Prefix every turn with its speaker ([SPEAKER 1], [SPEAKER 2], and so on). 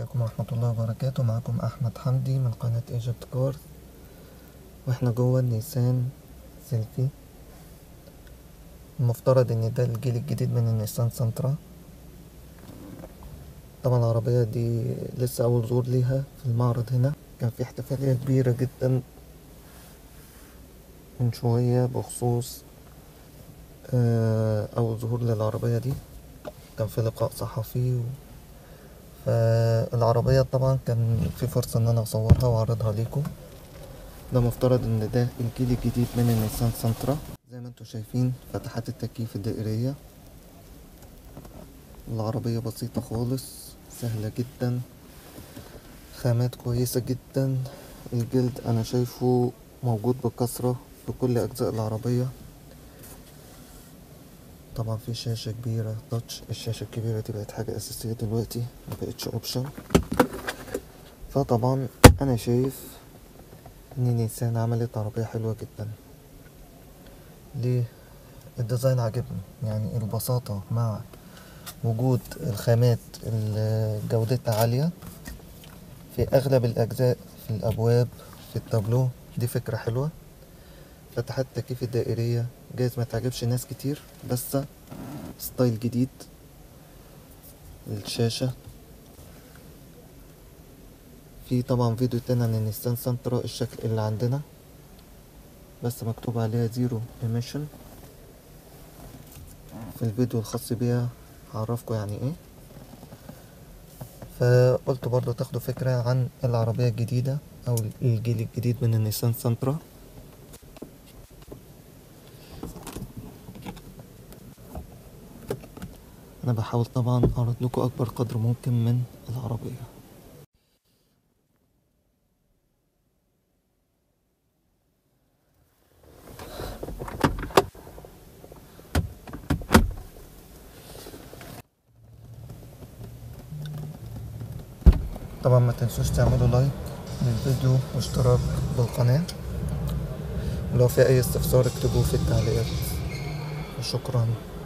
[SPEAKER 1] عليكم ورحمة الله وبركاته معكم أحمد حمدي من قناة ايجيبت كارز واحنا جوه النيسان سيلفي المفترض ان ده الجيل الجديد من النيسان سنترا طبعا العربية دي لسه أول ظهور ليها في المعرض هنا كان في احتفالية كبيرة جدا من شوية بخصوص آه، أول ظهور للعربية دي كان في لقاء صحفي و... فالعربية طبعا كان في فرصة ان انا اصورها واعرضها ليكم ده مفترض ان ده الجيل الجديد من النيسان سنترا زي ما انتم شايفين فتحات التكييف الدائرية العربية بسيطة خالص سهلة جدا خامات كويسة جدا الجلد انا شايفه موجود بكثرة في كل اجزاء العربية طبعا في شاشة كبيرة تاتش الشاشة الكبيرة دي بقت حاجة أساسية دلوقتي مبقتش اوبشن فطبعا أنا شايف إن نيسان عملت عربية حلوة جدا ليه الديزاين عجبني يعني البساطة مع وجود الخامات اللي جودتها عالية في أغلب الأجزاء في الأبواب في التابلو دي فكرة حلوة فتحات التكييف الدائرية جايز ما تعجبش ناس كتير بس ستايل جديد الشاشة في طبعا فيديو تاني عن النيسان سنترا الشكل اللي عندنا بس مكتوب عليها زيرو ايميشن في الفيديو الخاص بيها هعرفكم يعني ايه فقلت برضو تاخدوا فكرة عن العربية الجديدة او الجيل الجديد من النيسان سنترا انا بحاول طبعا اعرض لكم اكبر قدر ممكن من العربية طبعا ما تنسوش تعملوا لايك للفيديو واشتراك بالقناة ولو في اي استفسار اكتبوه في التعليقات وشكرا